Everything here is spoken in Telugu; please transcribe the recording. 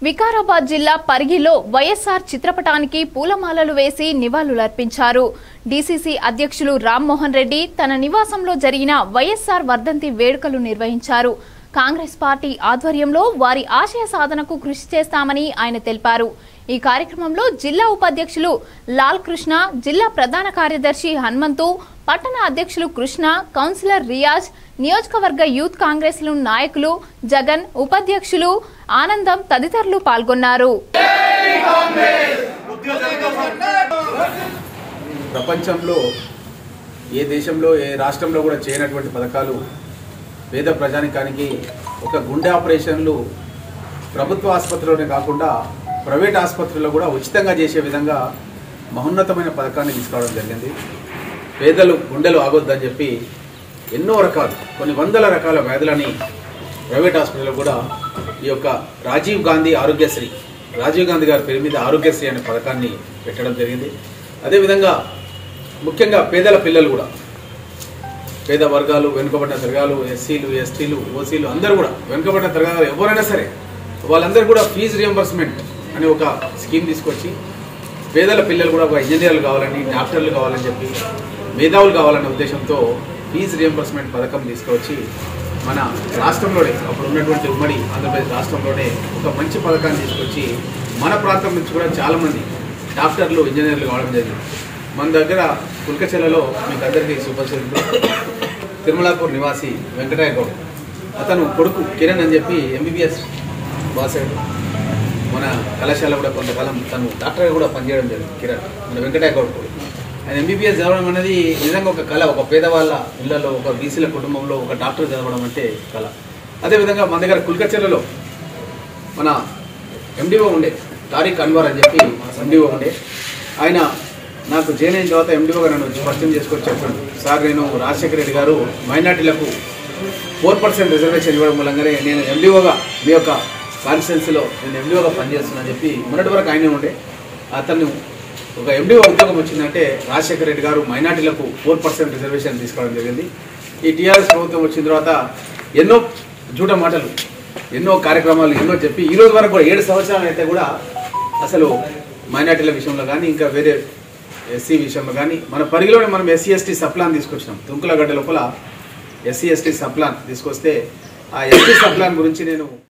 వికారాబాద్ జిల్లా పరిగిలో వైఎస్ఆర్ చిత్రపటానికి పూలమాలలు వేసి నివాళులర్పించారు డీసీసీ అధ్యక్షులు రామ్మోహన్ రెడ్డి తన నివాసంలో జరిగిన వైఎస్ఆర్ వర్ధంతి వేడుకలు నిర్వహించారు కాంగ్రెస్ పార్టీ ఆధ్వర్యంలో వారి ఆశయ సాధనకు కృషి చేస్తామని ఆయన తెలిపారు ఈ కార్యక్రమంలో జిల్లా ఉపాధ్యక్షులు లాల్ కృష్ణ జిల్లా ప్రధాన కార్యదర్శి హనుమంతు పట్టణ అధ్యక్షులు కృష్ణ కౌన్సిలర్ రియాజ్ నియోజకవర్గ యూత్ కాంగ్రెస్ లు నాయకులు జగన్ ఉపాధ్యక్షులు ఆనందం తదితరులు పాల్గొన్నారు ప్రపంచంలో ఏ దేశంలో ఏ రాష్ట్రంలో కూడా చేయనటువంటి పథకాలు పేద ప్రజానికానికి ఒక గుండె ఆపరేషన్లు ప్రభుత్వ ఆసుపత్రిలోనే కాకుండా ప్రైవేట్ ఆసుపత్రుల్లో కూడా ఉచితంగా చేసే విధంగా మహోన్నతమైన పథకాన్ని తీసుకురావడం జరిగింది పేదలు గుండెలు ఆగొద్దని చెప్పి ఎన్నో రకాలు కొన్ని వందల రకాల వ్యాధులని ప్రైవేట్ హాస్పిటల్లో కూడా ఈ యొక్క రాజీవ్ గాంధీ ఆరోగ్యశ్రీ రాజీవ్ గాంధీ గారి పేరు మీద ఆరోగ్యశ్రీ అనే పథకాన్ని పెట్టడం జరిగింది అదేవిధంగా ముఖ్యంగా పేదల పిల్లలు కూడా పేద వర్గాలు వెనుకబడిన తరగాలు ఎస్సీలు ఎస్టీలు ఓసీలు అందరూ కూడా వెనుకబడిన తరగాలు ఎవరైనా సరే వాళ్ళందరూ కూడా ఫీజు రియంబర్స్మెంట్ అనే ఒక స్కీమ్ తీసుకొచ్చి పేదల పిల్లలు కూడా ఒక ఇంజనీర్లు కావాలని డాక్టర్లు కావాలని చెప్పి మేధావులు కావాలనే ఉద్దేశంతో ఫీజు రియంబర్స్మెంట్ పథకం తీసుకొచ్చి మన రాష్ట్రంలోనే అప్పుడు ఉన్నటువంటి ఉమ్మడి ఆంధ్రప్రదేశ్ రాష్ట్రంలోనే ఒక మంచి పథకాన్ని తీసుకొచ్చి మన ప్రాంతం నుంచి కూడా చాలామంది డాక్టర్లు ఇంజనీర్లు కావడం జరిగింది మన దగ్గర కుల్కచెలలో మీకు అందరికీ సుపరిచితులు తిరుమలాపూర్ నివాసి వెంకటయ్య గౌడ్ అతను కొడుకు కిరణ్ అని చెప్పి ఎంబీబీఎస్ పాస్ అయ్యాడు మన కళాశాల కూడా కొంతకాలం తను డాక్టర్గా కూడా పనిచేయడం జరిగింది కిరణ్ మన వెంకటయ్య గౌడ్ కొడుకు ఆయన ఎంబీబీఎస్ చదవడం అనేది నిజంగా ఒక కళ ఒక పేదవాళ్ళ ఇళ్లలో ఒక బీసీల కుటుంబంలో ఒక డాక్టర్ చదవడం అంటే కళ అదేవిధంగా మన దగ్గర కుల్కచెలలో మన ఎండిఓ ఉండే తారిక్ అన్వర్ అని చెప్పి ఎండిఓ ఉండే ఆయన నాకు జాయిన్ అయిన తర్వాత ఎండిఓగా నన్ను వచ్చి పరిచయం చేసుకొని చెప్పాడు సార్ నేను రాజశేఖర రెడ్డి గారు మైనార్టీలకు ఫోర్ పర్సెంట్ రిజర్వేషన్ ఇవ్వడం మూలంగానే నేను ఎండిఓగా మీ యొక్క కాన్స్టిట్యున్సీలో నేను ఎండిఓగా పనిచేస్తున్నా చెప్పి మొన్నటి వరకు ఆయనే ఉండే అతను ఒక ఎండిఓ ఉద్యోగం వచ్చిందంటే రాజశేఖర రెడ్డి గారు మైనార్టీలకు ఫోర్ పర్సెంట్ రిజర్వేషన్ తీసుకోవడం జరిగింది ఈ టీఆర్ఎస్ ప్రభుత్వం వచ్చిన తర్వాత ఎన్నో జూట మాటలు ఎన్నో కార్యక్రమాలు ఎన్నో చెప్పి ఈ రోజు వరకు కూడా ఏడు సంవత్సరాలు అయితే కూడా అసలు మైనార్టీల విషయంలో కానీ ఇంకా వేరే ఎస్సీ విషయంలో కానీ మన పరిగిలోనే మనం ఎస్సీ ఎస్టీ సప్లాన్ తీసుకొచ్చినాం తుంకులగడ్డ లోపల ఎస్సీ ఎస్టీ సప్లాన్ తీసుకొస్తే ఆ ఎస్టీ సప్లాన్ గురించి నేను